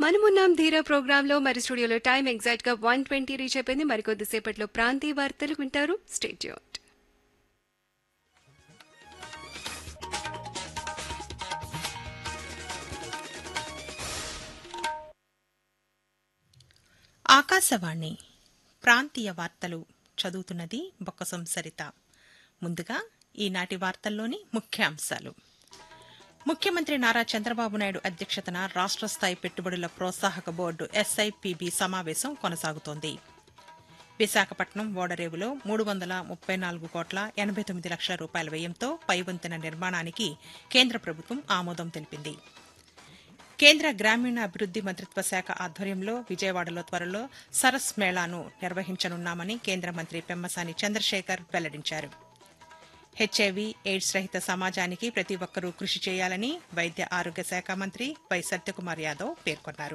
మనమున్నాం ధీరా ప్రోగ్రామ్ లో మరి స్టూడియోలో టైం ఎగ్జాక్ట్ గా వన్ ట్వంటీ రీచ్ అయిపోయింది మరికొద్దిసేపట్లో ప్రాంతీయ వార్తలు వింటారు స్టేట్యూన్ ఆకాశవాణి ప్రాంతీయ వార్తలు చదువుతున్నది బొక్కసం సరిత ముందుగా ఈనాటి వార్తల్లోని ముఖ్యాంశాలు ముఖ్యమంత్రి నారా చంద్రబాబు నాయుడు అధ్యక్షతన రాష్ట్ర స్థాయి పెట్టుబడుల ప్రోత్సాహక బోర్డు ఎస్ఐపిబి సమావేశం కొనసాగుతోంది విశాఖపట్నం ఓడరేవులో మూడు వందల ముప్పై నాలుగు కోట్ల ఎనభై తొమ్మిది లక్షల రూపాయల వ్యయంతో పైవంతెన నిర్మాణానికి కేంద్ర ప్రభుత్వం ఆమోదం తెలిపింది కేంద్ర గ్రామీణాభివృద్ది మంత్రిత్వ శాఖ ఆధ్వర్యంలో విజయవాడలో త్వరలో సరస్ మేళాను నిర్వహించనున్నామని కేంద్ర మంత్రి పెమ్మసాని చంద్రశేఖర్ వెల్లడించారు హెచ్ఐవి ఎయిడ్స్ రహిత సమాజానికి ప్రతి ఒక్కరూ కృషి చేయాలని వైద్య ఆరోగ్య శాఖ మంత్రి వై సత్యకుమార్ యాదవ్ పేర్కొన్నారు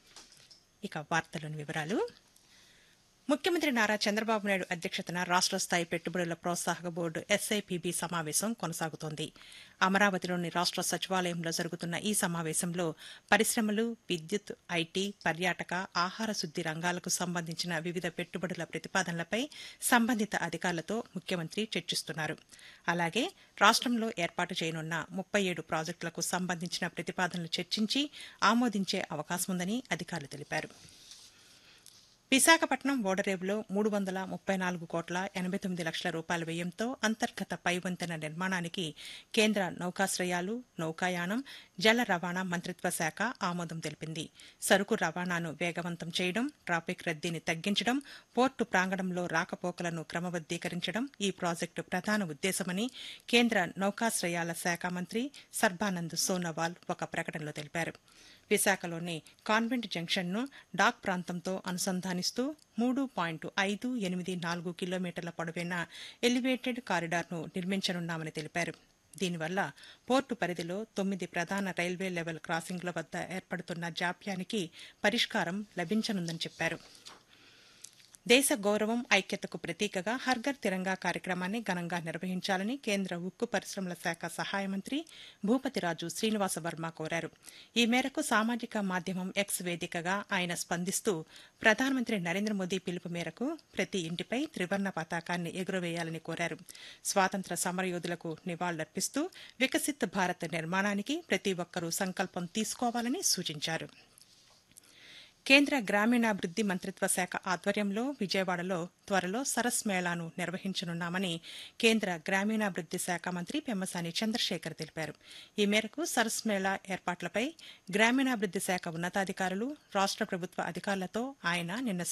ఇక వార్తలోని వివరాలు ముఖ్యమంత్రి నారా చంద్రబాబు నాయుడు అధ్యక్షతన రాష్ట్ర స్థాయి పెట్టుబడుల ప్రోత్సాహక బోర్డు ఎస్ఐపిబి సమావేశం కొనసాగుతోంది అమరావతిలోని రాష్ట్ర సచివాలయంలో జరుగుతున్న ఈ సమావేశంలో పరిశ్రమలు విద్యుత్ ఐటీ పర్యాటక ఆహార శుద్ది రంగాలకు సంబంధించిన వివిధ పెట్టుబడుల ప్రతిపాదనలపై సంబంధిత అధికారులతో ముఖ్యమంత్రి చర్చిస్తున్నారు అలాగే రాష్ట్రంలో ఏర్పాటు చేయనున్న ముప్పై ఏడు ప్రాజెక్టులకు సంబంధించిన ప్రతిపాదనలు చర్చించి ఆమోదించే అవకాశముందని అధికారులు తెలిపారు విశాఖపట్నం ఓడరేవులో మూడు వందల ముప్పై నాలుగు కోట్ల ఎనభై తొమ్మిది లక్షల రూపాయల వ్యయంతో అంతర్గత పైవంతెన నిర్మాణానికి కేంద్ర నౌకాశ్రయాలు నౌకాయానం జల రవాణా మంత్రిత్వ శాఖ ఆమోదం తెలిపింది సరుకు రవాణాను వేగవంతం చేయడం ట్రాఫిక్ రద్దీని తగ్గించడం పోర్టు ప్రాంగణంలో రాకపోకలను క్రమబద్దీకరించడం ఈ ప్రాజెక్టు ప్రధాన ఉద్దేశమని కేంద్ర నౌకాశ్రయాల శాఖ మంత్రి సర్బానంద్ సోనోవాల్ ఒక ప్రకటనలో తెలిపారు విశాఖలోని కాన్వెంట్ జంక్షన్ను డాక్ ప్రాంతంతో అనుసంధానిస్తూ మూడు పాయింట్ ఐదు ఎనిమిది నాలుగు కిలోమీటర్ల పొడవైన ఎలివేటెడ్ కారిడార్ను నిర్మించనున్నామని తెలిపారు దీనివల్ల పోర్టు పరిధిలో తొమ్మిది ప్రధాన రైల్వే లెవెల్ క్రాసింగ్ల వద్ద ఏర్పడుతున్న జాప్యానికి పరిష్కారం లభించనుందని చెప్పారు దేశ గౌరవం ఐక్యతకు ప్రతీకగా హర్ఘర్ తిరంగా కార్యక్రమాన్ని ఘనంగా నిర్వహించాలని కేంద్ర ఉక్కు పరిశ్రమల శాఖ సహాయ మంత్రి భూపతిరాజు శ్రీనివాస వర్మ కోరారు ఈ మేరకు సామాజిక మాధ్యమం ఎక్స్ వేదికగా ఆయన స్పందిస్తూ ప్రధానమంత్రి నరేంద్ర మోదీ పిలుపు మేరకు ప్రతి ఇంటిపై త్రివర్ణ పతాకాన్ని ఎగురవేయాలని కోరారు స్వాతంత్ర సమరయోధులకు నివాళులర్పిస్తూ వికసిత్ భారత్ నిర్మాణానికి ప్రతి ఒక్కరూ సంకల్పం తీసుకోవాలని సూచించారు కేంద్ర గ్రామీణాభివృద్ది మంత్రిత్వ శాఖ ఆధ్వర్యంలో విజయవాడలో త్వరలో సరస్ మేళాను నిర్వహించనున్నామని కేంద్ర గ్రామీణాభివృద్ది శాఖ మంత్రి పెమ్మసాని చంద్రశేఖర్ తెలిపారు ఈ మేరకు సరస్ మేళా ఏర్పాట్లపై గ్రామీణాభివృద్ది శాఖ ఉన్నతాధికారులు రాష్ట ప్రభుత్వ అధికారులతో ఆయన నిన్న